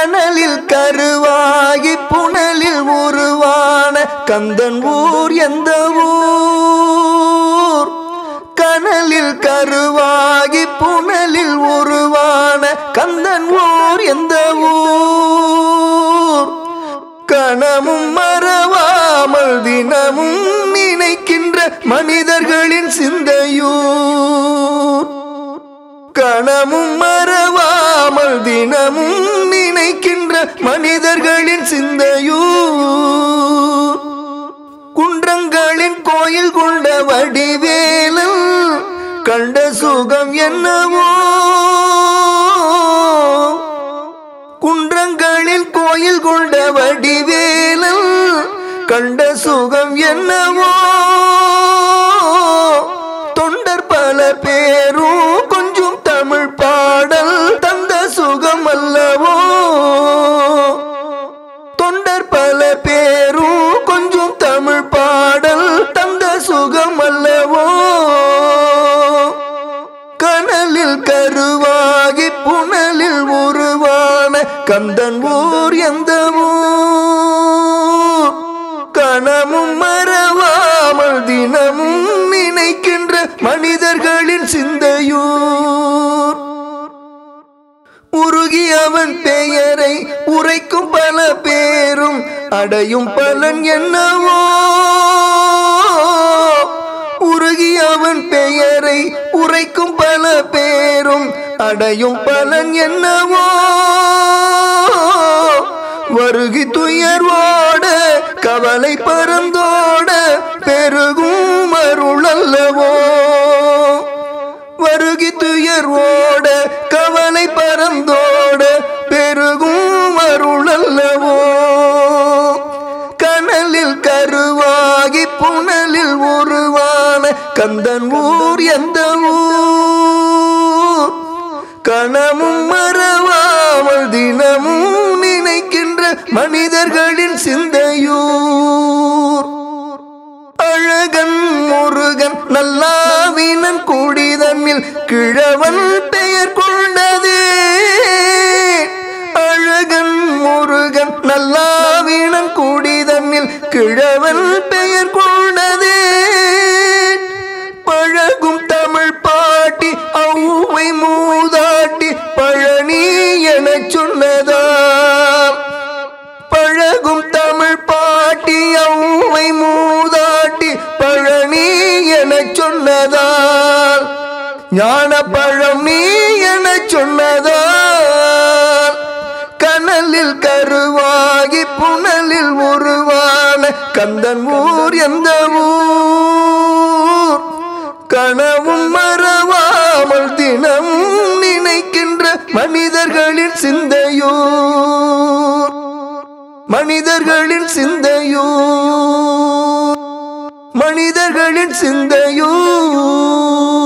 கனலில் கருவாகி புனலில் உருவான கந்தன் ஊர் எந்த ஊர் கனலில் கருவாகி புனலில் உருவான கந்தன் ஊர் எந்த ஊர் கணமும் மறவாமல் தினமும் நினைக்கின்ற மனிதர்களின் சிந்தையூர் கணமும் மறவாமல் தினமும் நினைக்கின்ற மனிதர்களின் சிந்தையூர் குன்றங்களின் கோயில் கொண்ட வடிவேலன் கண்ட சுகம் என்னவோ குன்றங்களில் கோயில் கொண்ட வடிவேலன் கண்ட சுகம் என்னவோ தொண்டர் பல பேரும் கொஞ்சம் தமிழ் பாடல் தந்த சுகம் அல்லவோ தொண்டர் பல பேரும் கொஞ்சம் தமிழ் பாடல் தந்த சுகம் அல்லவோ கனலில் கருவாகி புனலில் உருவான கந்தன் ஊர் எந்த ஊர் கணமும் மறவாமல் தினமும் நினைக்கின்ற மனிதர்களின் சிந்தையூர் உருகி அவன் பெயரை உரைக்கும் பல பேரும் அடையும் பலன் என்னவோ உருகி அவன் பெயரை உரைக்கும் பல பேரும் அடையும் பலன் என்னவோ வருகி துயர்வோட கவலை பறந்தோட பெருகும் அருள் அல்லவோ வருகி துயர்வோட கவலை பறந்தோட பெருகும் அருள் அல்லவோ கனலில் கருவாகி புனலில் உருவான கந்தன் ஊர் எந்த ஊர் கணமும் மறவாமல் தினமும் நினைக்கின்ற மனிதர்களின் சிந்தையூர் அழகன் முருகன் நல்லாவினன் கூடிதன்னில் கிழவன் பெயர் கொண்டதே அழகன் முருகன் நல்லாவினன் கூடிதன்னில் கிழவன் பெயர் கொண்டதே பழகும் தமிழ் பாட்டி ஔவை மூதாட்டி பழனி எனச் சொன்னதாம் பழகும் தமிழ் பாட்டி ஔவை மூதாட்டி பழனி எனச் சொன்னதால் ஞான பழம் நீ எனச் சொன்னதால் கனலில் கருவாகி புனலில் உருவான கந்தன் ஊர் எந்த ஊர் கனவும் மறவாமல் தினமும் நினைக்கின்ற மனிதர்களின் சிந்தையூர் மனிதர்களின் சிந்தையூர் மனிதர்களின் சிந்தையூர்